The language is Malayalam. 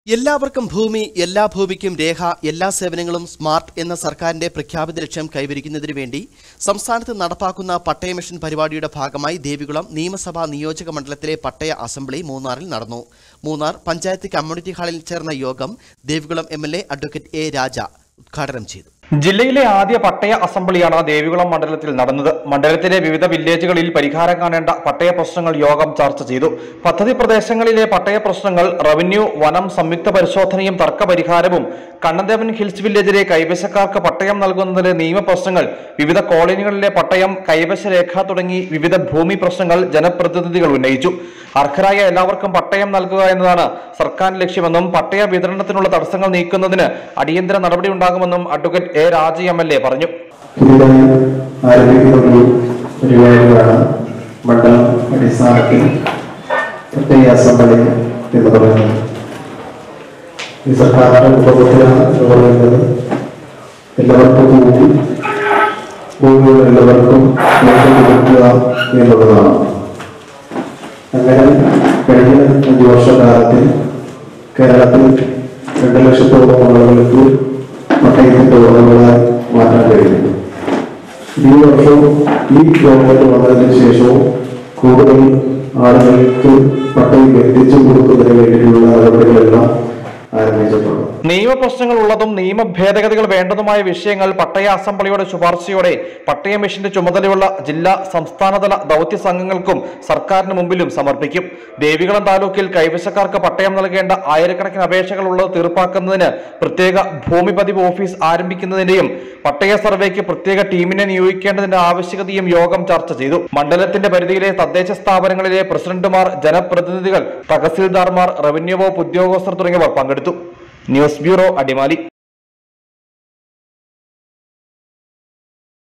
എല്ലാവർക്കും ഭൂമി എല്ലാ ഭൂമിക്കും രേഖ എല്ലാ സേവനങ്ങളും സ്മാർട്ട് എന്ന സർക്കാരിന്റെ പ്രഖ്യാപിത ലക്ഷ്യം കൈവരിക്കുന്നതിനു വേണ്ടി സംസ്ഥാനത്ത് നടപ്പാക്കുന്ന പട്ടയ മിഷൻ പരിപാടിയുടെ ഭാഗമായി ദേവികുളം നിയമസഭാ നിയോജക മണ്ഡലത്തിലെ പട്ടയ അസംബ്ലി മൂന്നാറിൽ നടന്നു മൂന്നാർ പഞ്ചായത്ത് കമ്മ്യൂണിറ്റി ഹാളിൽ ചേർന്ന യോഗം Devikulam M L A advocate A Raja ഉദ്ഘാടനം ചെയ്തു ജില്ലയിലെ ആദ്യ പട്ടയ അസംബ്ലിയാണ് ദേവികുളം മണ്ഡലത്തിൽ നടന്നത് മണ്ഡലത്തിലെ വിവിധ വില്ലേജുകളിൽ പരിഹാരം കാണേണ്ട പട്ടയ പ്രശ്നങ്ങൾ യോഗം ചർച്ച ചെയ്തു പദ്ധതി പ്രദേശങ്ങളിലെ പട്ടയ പ്രശ്നങ്ങൾ റവന്യൂ വനം സംയുക്ത പരിശോധനയും തർക്ക പരിഹാരവും കണ്ണന്തേവൻ ഹിൽസ് വില്ലേജിലെ കൈവശക്കാർക്ക് പട്ടയം നൽകുന്നതിലെ നിയമപ്രശ്നങ്ങൾ വിവിധ കോളനികളിലെ പട്ടയം കൈവശ രേഖ തുടങ്ങി വിവിധ ഭൂമി പ്രശ്നങ്ങൾ ജനപ്രതിനിധികൾ ഉന്നയിച്ചു അർഹരായ എല്ലാവർക്കും പട്ടയം നൽകുക എന്നതാണ് സർക്കാർ ലക്ഷ്യമെന്നും പട്ടയ വിതരണത്തിനുള്ള തടസ്സങ്ങൾ നീക്കുന്നതിന് അടിയന്തര നടപടി ഉണ്ടാകുമെന്നും advocate A Raji M L A പറഞ്ഞു പുതിയതായി ആരംഭിക്കുന്ന ഒരു പരിപാടിയാണ് മണ്ഡലം അടിസ്ഥാനത്തിൽ പ്രത്യേക അസംബ്ലി എന്ന് പറയുന്നത് ഈ സർക്കാരിന്റെ ഉപഭോക്തൃ എന്ന് പറയുന്നത് എല്ലാവർക്കും ഭൂമി ഭൂമിയുള്ള എല്ലാവർക്കും ഭൂമി കൊടുക്കുക എന്നുള്ളതാണ് അങ്ങനെ കഴിഞ്ഞ അഞ്ച് വർഷക്കാലത്തിൽ കേരളത്തിൽ രണ്ട് ലക്ഷത്തോളം ആളുകൾക്ക് പട്ടയത്തിന്റെ ഉറവുകളായി മാറ്റാൻ കഴിയും ഈ വർഷവും ഈ ഗവൺമെന്റ് വന്നതിന് ശേഷവും കൂടുതൽ ആളുകൾക്ക് പട്ടയം എത്തിച്ചു കൊടുക്കുന്നതിന് വേണ്ടിയിട്ടുള്ള നടപടികളെല്ലാം ആരംഭിച്ചിട്ടുണ്ട് നിയമപ്രശ്നങ്ങൾ ഉള്ളതും നിയമ ഭേദഗതികൾ വേണ്ടതുമായ വിഷയങ്ങൾ പട്ടയ അസംബ്ലിയുടെ ശുപാർശയോടെ പട്ടയ മിഷന്റെ ചുമതലയുള്ള ജില്ലാ സംസ്ഥാനതല ദൗത്യ സംഘങ്ങൾക്കും സർക്കാരിന് മുമ്പിലും സമർപ്പിക്കും ദേവികുളം താലൂക്കിൽ കൈവശക്കാർക്ക് പട്ടയം നൽകേണ്ട ആയിരക്കണക്കിന് അപേക്ഷകൾ ഉള്ളത് തീർപ്പാക്കുന്നതിന് പ്രത്യേക ഭൂമി പതിവ് ഓഫീസ് ആരംഭിക്കുന്നതിന്റെയും പട്ടയ സർവേക്ക് പ്രത്യേക ടീമിനെ നിയോഗിക്കേണ്ടതിന്റെ ആവശ്യകതയും യോഗം ചർച്ച ചെയ്തു മണ്ഡലത്തിന്റെ പരിധിയിലെ തദ്ദേശ സ്ഥാപനങ്ങളിലെ പ്രസിഡന്റുമാർ ജനപ്രതിനിധികൾ തഹസിൽദാർമാർ റവന്യൂ വകുപ്പ് ഉദ്യോഗസ്ഥർ തുടങ്ങിയവർ പങ്കെടുത്തു ന്യൂസ് ബ്യൂറോ അടിമാലി